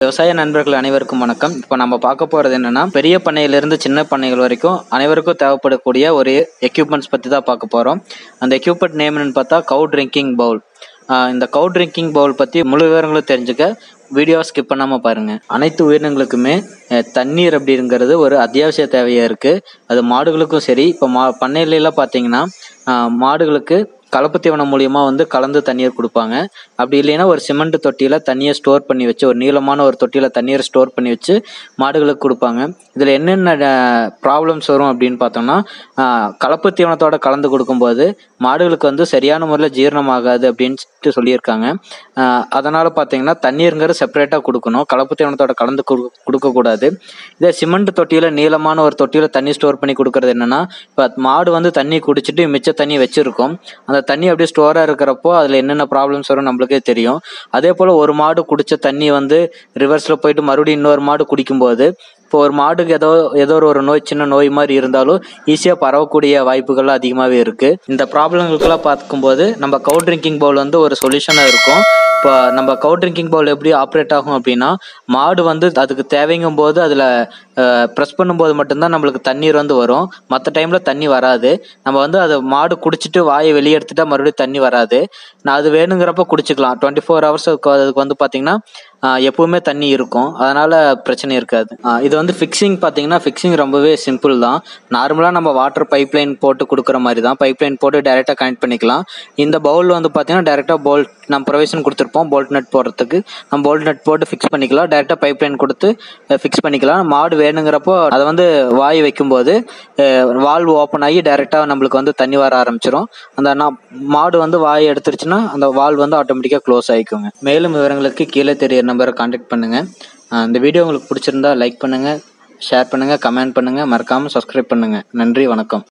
விவசாய நண்பர்கள் அனைவருக்கும் வணக்கம் இப்போ நம்ம பார்க்க போகிறது என்னன்னா பெரிய பண்ணையிலிருந்து சின்ன பண்ணைகள் வரைக்கும் அனைவருக்கும் தேவைப்படக்கூடிய ஒரு எக்யூப்மெண்ட்ஸ் பற்றி தான் பார்க்க போகிறோம் அந்த எக்யூப்மெண்ட் நேம் என்னன்னு பார்த்தா கவு ட்ரிங்கிங் பவுல் இந்த கவு ட்ரிங்கிங் பவுல் பற்றி முழு விவரங்களும் தெரிஞ்சுக்க வீடியோவை ஸ்கிப் பண்ணாமல் பாருங்கள் அனைத்து உயிரினங்களுக்குமே அஹ், தண்ணீர் அப்படிங்கிறது ஒரு அத்தியாவசிய தேவையாக இருக்குது அது மாடுகளுக்கும் சரி இப்போ மா பண்ணையிலலாம் பார்த்தீங்கன்னா அஹ், மாடுகளுக்கு கலப்பு தீவனம் மூலியமா வந்து கலந்து தண்ணீர் கொடுப்பாங்க அப்படி இல்லைன்னா ஒரு சிமெண்ட் தொட்டியில தண்ணியை ஸ்டோர் பண்ணி வச்சு ஒரு நீளமான ஒரு தொட்டியில தண்ணீரை ஸ்டோர் பண்ணி வச்சு மாடுகளுக்கு கொடுப்பாங்க இதுல என்னென்ன ப்ராப்ளம்ஸ் வரும் அப்படின்னு பார்த்தோம்னா ஆஹ், கலப்பு தீவனத்தோட கலந்து கொடுக்கும்போது மாடுகளுக்கு வந்து சரியான முறையில் ஜீரணமாகாது அப்படின்ட்டு சொல்லியிருக்காங்க ஆஹ், அதனால பார்த்தீங்கன்னா தண்ணீருங்கிறது செப்பரேட்டாக கொடுக்கணும் கலப்பு தீவனத்தோட கலந்து கொடு- கொடுக்கக்கூடாது இதே சிமெண்ட் தொட்டியில நீளமான ஒரு தொட்டியில தண்ணி ஸ்டோர் பண்ணி கொடுக்கறது என்னன்னா இப்போ மாடு வந்து தண்ணி குடிச்சிட்டு மிச்ச தண்ணி வச்சிருக்கும் அந்த தண்ணி அப்படியே ஸ்டோராக இருக்கிறப்போ அதில் என்னென்ன ப்ராப்ளம்ஸ் வரும் நம்மளுக்கே தெரியும் அதே போல் ஒரு மாடு குடிச்ச தண்ணி வந்து ரிவர்ஸில் போயிட்டு மறுபடியும் இன்னொரு மாடு குடிக்கும்போது இப்போ ஒரு மாடுக்கு ஏதோ ஏதோ ஒரு நோய் சின்ன நோய் மாதிரி இருந்தாலும் ஈஸியாக பரவக்கூடிய வாய்ப்புகள் அதிகமாகவே இருக்குது இந்த ப்ராப்ளங்களுக்கெல்லாம் பார்க்கும்போது நம்ம கவு ட்ரிங்கிங் பவுல் வந்து ஒரு சொல்யூஷனாக இருக்கும் இப்போ நம்ம கவு ட்ரிங்கிங் பவுல் எப்படி ஆப்ரேட் ஆகும் அப்படின்னா மாடு வந்து அதுக்கு தேவைங்கும் போது அதில் ப்ரெஸ் பண்ணும்போது மட்டும்தான் நம்மளுக்கு தண்ணீர் வந்து வரும் மற்ற டைமில் தண்ணி வராது நம்ம வந்து அதை மாடு குடிச்சிட்டு வாயை வெளியே எடுத்துட்டா மறுபடியும் தண்ணி வராது நான் அது வேணுங்கிறப்ப குடிச்சுக்கலாம் டுவெண்ட்டி ஃபோர் ஹவர்ஸ் அதுக்கு வந்து பார்த்தீங்கன்னா ஆஹ் எப்பவுமே தண்ணி இருக்கும் அதனால பிரச்சனை இருக்காது ஆஹ் இது வந்து ஃபிக்ஸிங் பார்த்தீங்கன்னா ஃபிக்ஸிங் ரொம்பவே சிம்பிள் தான் நார்மலாக நம்ம வாட்டர் பைப் லைன் போட்டு கொடுக்குற மாதிரி தான் பைப் லைன் போட்டு டைரெக்டாக கனெக்ட் பண்ணிக்கலாம் இந்த பவுல் வந்து பார்த்தீங்கன்னா டைரெக்டாக போல்ட் நம்ம ப்ரொவிஷன் கொடுத்துருப்போம் போல்ட் நட் போடுறதுக்கு நம்ம போல்ட் நட் போட்டு ஃபிக்ஸ் பண்ணிக்கலாம் டைரெக்டாக பைப் லைன் கொடுத்து ஃபிக்ஸ் பண்ணிக்கலாம் மாடு வேணுங்கிறப்போ அதை வந்து வாய் வைக்கும்போது வால்வு ஓப்பன் ஆகி டைரெக்டாக நம்மளுக்கு வந்து தண்ணி வர ஆரம்பிச்சிரும் அந்த நா- மாடு வந்து வாய் எடுத்துருச்சுன்னா அந்த வால்வு வந்து ஆட்டோமேட்டிக்காக க்ளோஸ் ஆகிக்குங்க மேலும் விவரங்களுக்கு கீழே தெரிய நம்பரை காண்டாக்ட் பண்ணுங்க அஹ் இந்த வீடியோ உங்களுக்கு பிடிச்சிருந்தா லைக் பண்ணுங்க ஷேர் பண்ணுங்க கமெண்ட் பண்ணுங்க மறக்காம சப்ஸ்கிரைப் பண்ணுங்க நன்றி வணக்கம்